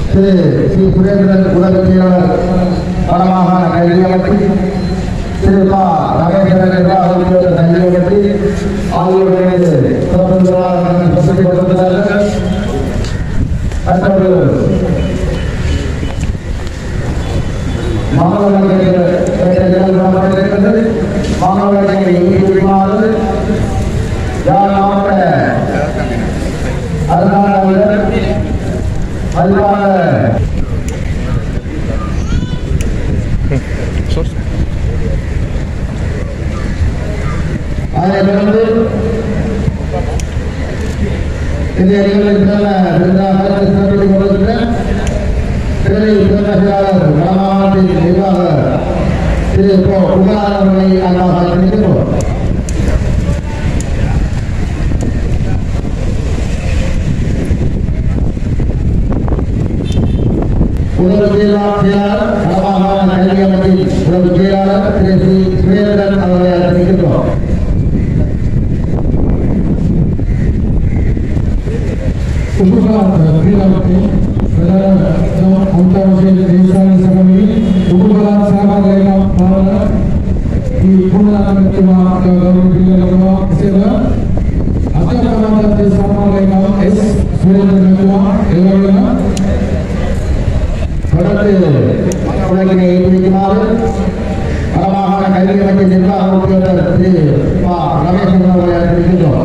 திரு C Surendran உதவி செயலாளர் வடமாகாண கல்வி அமைப்பு திரு பா ரமேஸ்வரன் நிர்வாக உறுப்பினர் கல்வி அமைப்பு ஆகியோர் இணைந்து சிறப்பு விருந்தினராக பிரசித்தி கொடுத்துள்ளார்கள் மற்றொரு மாணவர்கள் மாணவர்களை ஊக்குவிக்குமாறு யார் மாவட்ட அருணாளர் பதிவாளர் அதைத் தொடர்ந்து இந்த நிகழ்வுக்கான விருதாக சிறப்பித்துக் கொண்டிருக்கிற திரை பிரதமர் வடமாகாணத்தின் நிர்வாக திரு கோ குமார் அவர்களை அன்பாக அழைக்கின்றோம் உதவி செயலாளர் செயலாளர் வடமாகாண கல்வி அமைப்பின் உதவி செயலாளர் திரு சி சுரேந்திரன் அவர்களை அழைக்கின்றோம் ಉಪುಗಾತ ಕ್ರೀಡಾಪಟು ಅಂತಾರಾಷ್ಟ್ರೀಯ ದೇಶಾಲಿ ಸಭೆಯಲ್ಲಿ ಉಪುಗಾತ ಸಹಭಾಗಿಗಳ ಪಾಲನ ಈ ಪೂರ್ಣಾಂಗತ್ವ ಗೌರವ ಜಿಲ್ಲೆಗಳ ಸೇವ ಅಧ್ಯಾಪಕರಾದ ಸಹಭಾಗಿಗಳ ಎಸ್ ಸುರೇಂದ್ರ ಎಲ್ಲರಿಗೂ தொடர்ந்து உலகினை ஏற்றுவிக்குமாறு வடமாகாண கல்வி அமைப்பின் நிர்வாக உறுப்பினர் திரு பா ரமேஸ்வரன் அவர்களை அழைக்கின்றோம்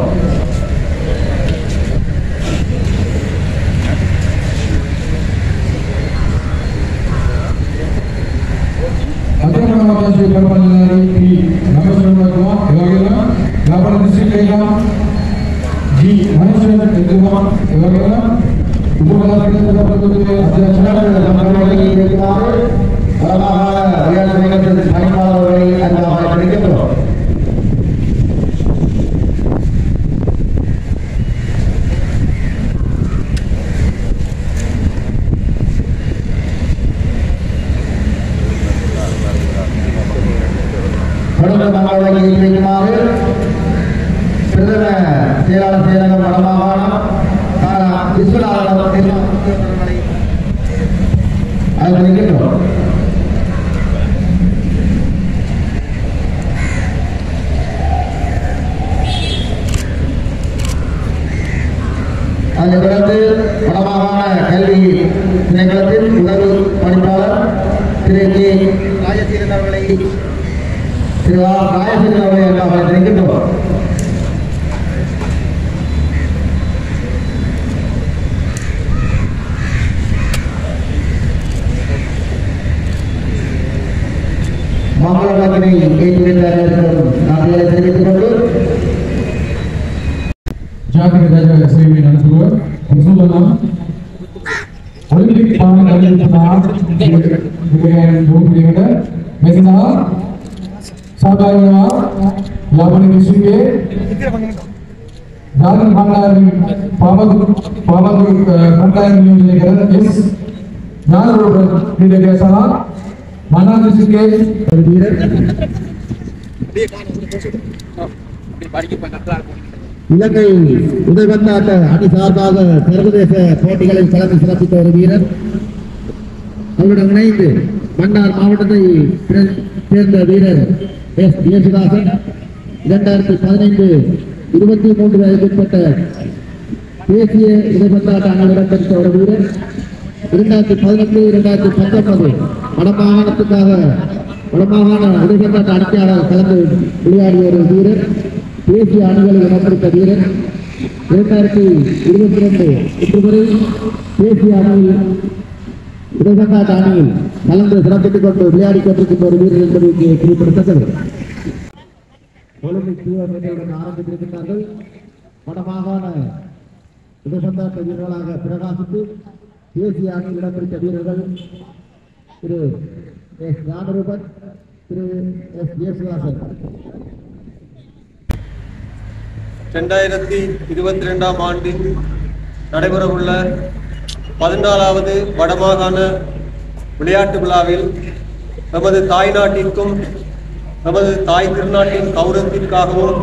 ಅಧ್ಯಾಪಕರಾದ ಶ್ರೀ ಪರಮನಾರಿ ಪಿ ರಮೇಶ್ವರ ಎಲ್ಲರಿಗೂ ಲಾಭ ಡಿಸ್ಟ್ರಿಕ್ಟ್ ಜಿ ಮಹೇಶ್ವರ ಎದ್ದುವ ಎಲ್ಲರಿಗೂ ಉಪಗಾತ நம்மளுடைய இருக்குமாறு வடமாகாண விளையாட்டு நிகழ்ச்சியின் பணிப்பாளர்களை அன்பாக அழைக்கின்றோம் தொடர்ந்து மங்களங்களை வைக்குமாறு பிரதம செயலாளர் செயலகம் வடமாகாணம் தாரா விஸ்வநாதன் அவர்களை அழைக்கின்றோம் அதைத் தொடர்ந்து வடமாகாண கல்வி திணைக்களத்தின் உதவி பணிப்பாளர் திரு கே ராஜசீலன் அவர்களை திரு ஆர் ராஜசீலன் அவர்களை அன்பாக அழைக்கின்றோம் மங்கள வாக்கினை ஏற்றுவித்த அனைவருக்கும் நன்றிகளை தெரிவித்துக் கொண்டு ಜಾಗತಿಕ ದರ್ಜೆಯ ಸೇವೆ ನಡೆಸುವ ಮುಸುಲನ ಒಲಿಂಪಿಕ್ ತಾಣ ಭೂಮಿಯಿಂದ ಮೆಸಿನ ಸಹಕಾರಿಯ ಲಾಭಣಿ ವಿಶ್ವಗೆ ದಾನ ಭಂಡಾರಿ ಪಾವದು ಪಾವದು ಭಂಡಾರಿ ಯೋಜನೆಗಳ ಎಸ್ ಜ್ಞಾನರೂಪ ಕ್ರೀಡೆಗೆ ಸಹ ಮನಾದಿಸಿಕೆ வீரர் இலங்கை உதயபந்தாட்ட அணி சார்பாக சர்வதேச போட்டிகளில் கலந்து சிறப்பித்த ஒரு வீரர் அவருடன் இணைந்து மன்னார் மாவட்டத்தை பிர- சேர்ந்த வீரர் எஸ் இயேசுதாசன் இரண்டாயிரத்தி பதினைந்து இருபத்தி மூன்று வயதுக்குட்பட்ட தேசிய உதயபந்தாட்ட அணியில் இடம்பெற்ற ஒரு வீரர் இரண்டாயிரத்தி பதினெட்டு இரண்டாயிரத்தி பத்தொன்பது வடமாகாணத்துக்காக வடமாகாண உதயபந்தாட்ட அணிக்கையாளர் கலந்து விளையாடிய ஒரு வீரர் தேசிய அணிகளில் இடம்பெற்ற வீரர் இரண்டாயிரத்தி இருபத்தி ரெண்டு இன்று வரை தேசிய அணியில் உதயபந்தாட்ட அணியில் கலந்து சிறப்பித்துக் கொண்டு விளையாடி கொண்டிருக்கின்ற ஒரு வீரர் என்பது இங்கே குறிப்பிடத்தக்கது ஒலிம்பிக் தீவிரத்துடன் ஆரம்பித்திருக்கிறார்கள் வடமாகாண உதயபந்தாட்ட வீரர்களாக பிரகாசித்து தேசிய அணியில் இடம்பிடித்த வீரர்கள் திரு எஸ் ஞானரூபன் திரு எஸ் ஜேசுதாசன் ரெண்டாயிரத்தி இருபத்தி ரெண்டாம் ஆண்டில் நடைபெறவுள்ள பதினாலாவது வடமாகாண விளையாட்டு விழாவில் நமது தாய்நாட்டிற்கும் நமது தாய் திருநாட்டின் கௌரவத்திற்காகவும்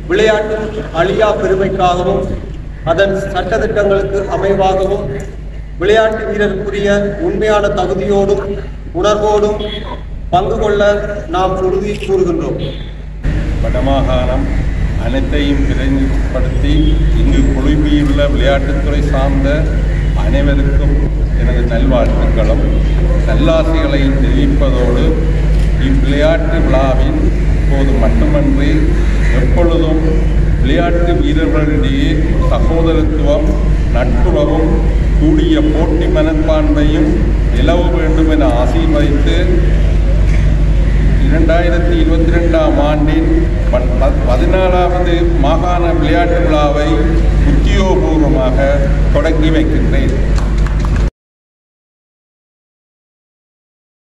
விளையாட்டின் அழியா பெருமைக்காகவும் அதன் சட்டதிட்டங்களுக்கு அமைவாகவும் விளையாட்டு வீரருக்குரிய உண்மையான தகுதியோடும் உணர்வோடும் பங்கு கொள்ள நாம் உறுதி கூறுகின்றோம் வடமாகாணம் அனைத்தையும் பிரதிநிதிப்படுத்தி இங்கு குழுமியுள்ள விளையாட்டுத்துறை சார்ந்த அனைவருக்கும் எனது நல்வாழ்த்துக்களும் நல்லாசைகளையும் தெரிவிப்பதோடு இவ்விளையாட்டு விழாவின் போது மட்டுமன்றி எப்பொழுதும் விளையாட்டு வீரர்களிடையே சகோதரத்துவம் நட்புறவும் கூடிய போட்டி மனப்பான்மையும் நிலவ வேண்டும் என ஆசீர்வதித்து இரண்டாயிரத்தி இருபத்தி ரெண்டாம் ஆண்டின் ப- ப- பதினாலாவது மாகாண விளையாட்டு விழாவை உத்தியோகபூர்வமாக தொடங்கி வைக்கின்றேன்